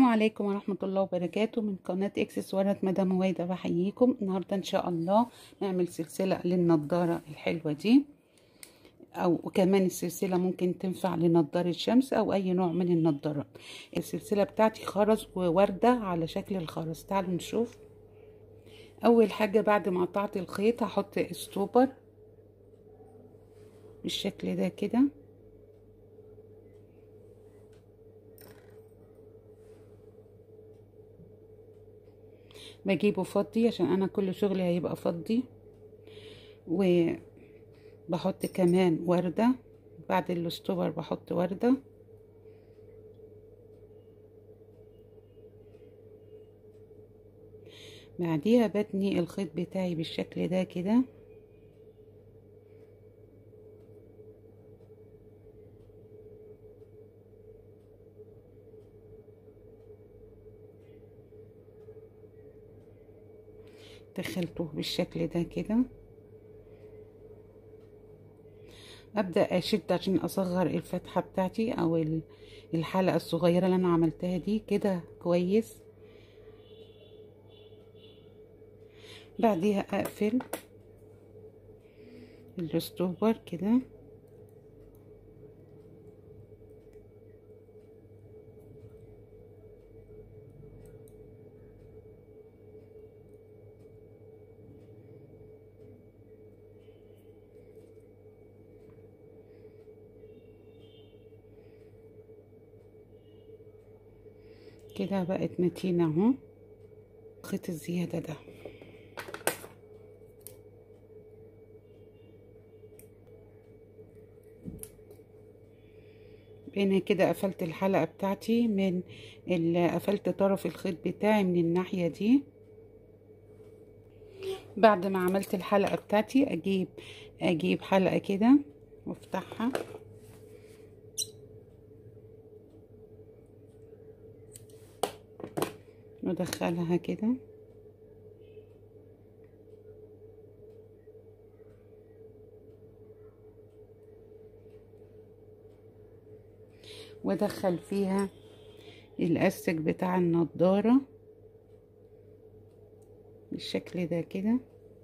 عليكم ورحمة الله وبركاته من قناة اكسسوارات مدام هويدا بحييكم النهاردة ان شاء الله نعمل سلسلة للنضارة الحلوة دي او كمان السلسلة ممكن تنفع لنضارة شمس او اي نوع من النضارات السلسلة بتاعتي خرز ووردة على شكل الخرز تعالوا نشوف اول حاجة بعد ما قطعت الخيط هحط استوبر بالشكل ده كده بجيبه فضي عشان انا كل شغلي هيبقى فضي وبحط كمان وردة بعد الاستوبر بحط وردة بعديها بتني الخيط بتاعي بالشكل ده كده دخلته بالشكل ده كده ابدا اشد عشان اصغر الفتحه بتاعتي او الحلقه الصغيره اللي انا عملتها دي كده كويس بعديها اقفل الستوبر كده كده بقت متينة اهو الخيط الزيادة ده هنا كده قفلت الحلقة بتاعتي من قفلت طرف الخيط بتاعي من الناحية دي بعد ما عملت الحلقة بتاعتي اجيب اجيب حلقة كده وافتحها ندخلها كده وادخل فيها الاستك بتاع النضارة بالشكل ده كده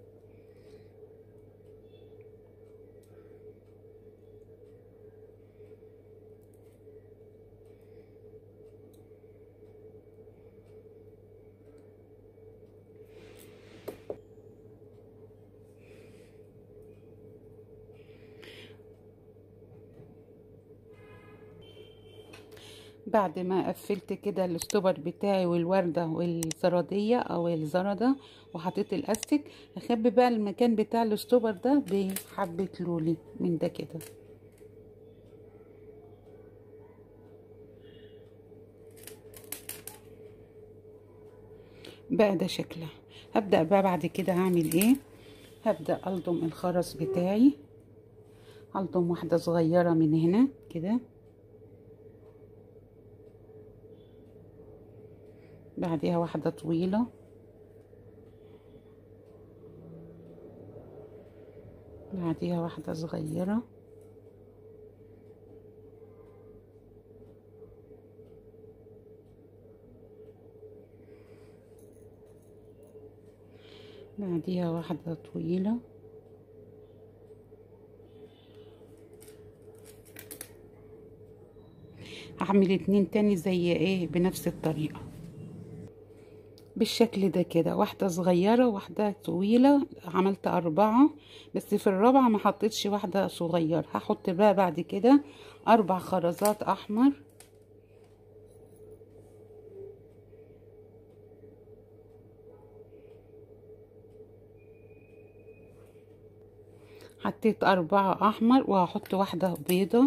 بعد ما قفلت كده الاستوبر بتاعي والوردة والزرادية او الزردة وحطيت الاستك هخبي بقى المكان بتاع الاستوبر ده بحبة لولي من ده كده بقى ده شكلها هبدأ بقى بعد كده هعمل ايه هبدأ الضم الخرز بتاعي هلضم واحدة صغيرة من هنا كده بعديها واحدة طويلة بعديها واحدة صغيرة بعديها واحدة طويلة هعمل اتنين تاني زي ايه بنفس الطريقة بالشكل ده كده واحدة صغيرة واحدة طويلة عملت أربعة بس في الرابعة ما حطيتش واحدة صغيرة هحط بقى بعد كده أربع خرزات أحمر حطيت أربعة أحمر وهحط واحدة بيضة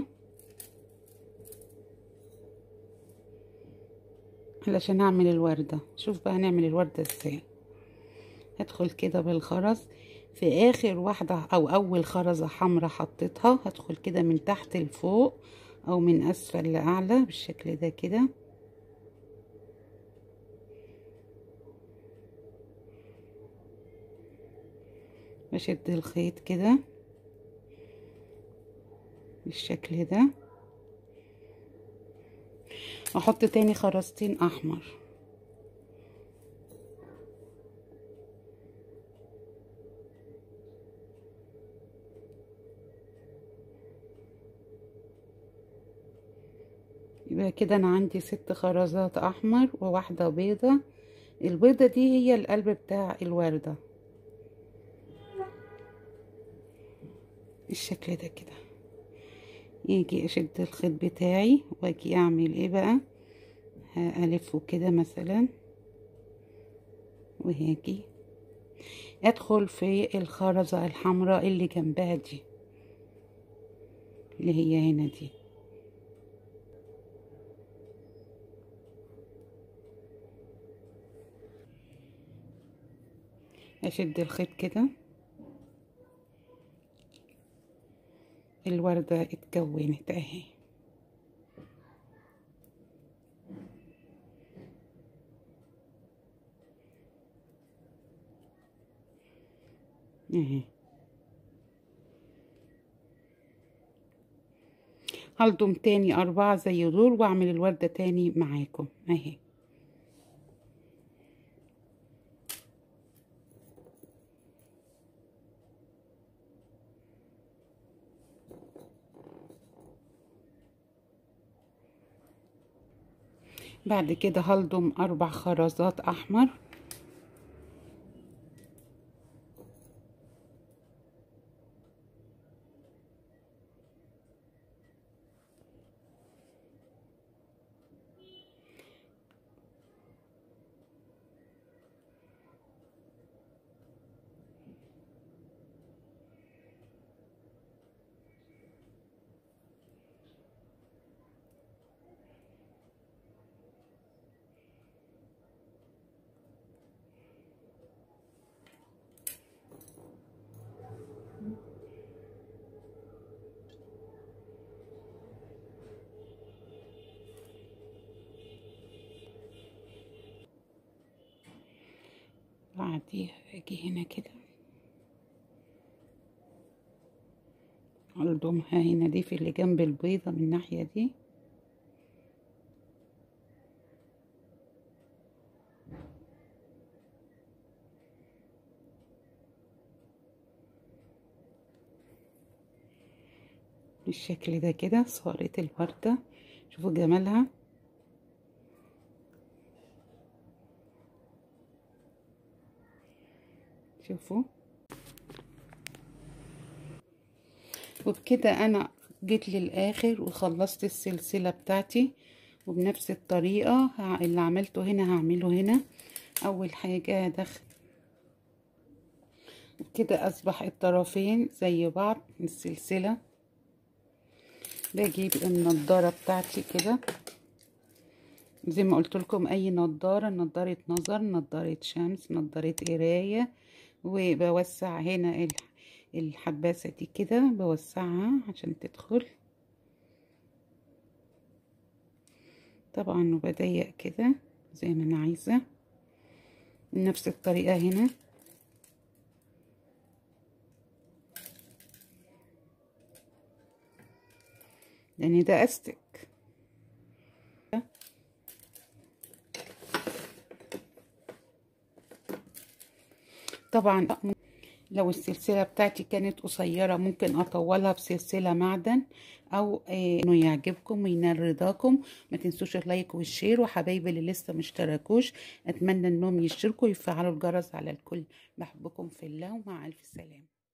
علشان اعمل الوردة شوف بقى هنعمل الوردة ازاي هدخل كده بالخرز في اخر واحدة او اول خرزة حمرا حطيتها هدخل كده من تحت لفوق او من اسفل لاعلى بالشكل ده كده بشد الخيط كده بالشكل ده احط تاني خرزتين احمر يبقى كده انا عندي ست خرزات احمر وواحدة بيضة البيضة دي هي القلب بتاع الوردة الشكل ده كده يجي اشد الخيط بتاعي واجي اعمل ايه بقى هألفه كده مثلا وهاجي ادخل في الخرزة الحمراء اللي جنبها دي اللي هي هنا دي اشد الخيط كده الوردة اتكونت اهي اهي هلضم تاني اربعة زي دول واعمل الوردة تاني معاكم اهي بعد كده هلضم اربع خرزات احمر بعديها اجي هنا كده الضمها هنا دي في اللي جنب البيضة من الناحية دي بالشكل ده كده صارت الوردة شوفوا جمالها شوفوا وبكده انا جيت للاخر وخلصت السلسلة بتاعتي وبنفس الطريقة اللي عملته هنا هعمله هنا اول حاجة ادخل كده اصبح الطرفين زي بعض من السلسلة بجيب النضارة بتاعتي كده زي ما قلت لكم اي نضارة نضارة نظر نضارة شمس نضارة قراية وبوسع هنا الحباسة دي كده بوسعها عشان تدخل طبعا وبضيق كده زي ما انا عايزة نفس الطريقة هنا لان ده استك طبعا لو السلسلة بتاعتي كانت قصيرة ممكن اطولها بسلسلة معدن او انه يعجبكم وينال رضاكم ما تنسوش اللايك والشير وحبايبي اللي لسه مشتركوش اتمنى انهم يشتركوا ويفعلوا الجرس على الكل بحبكم في الله ومع الف سلامه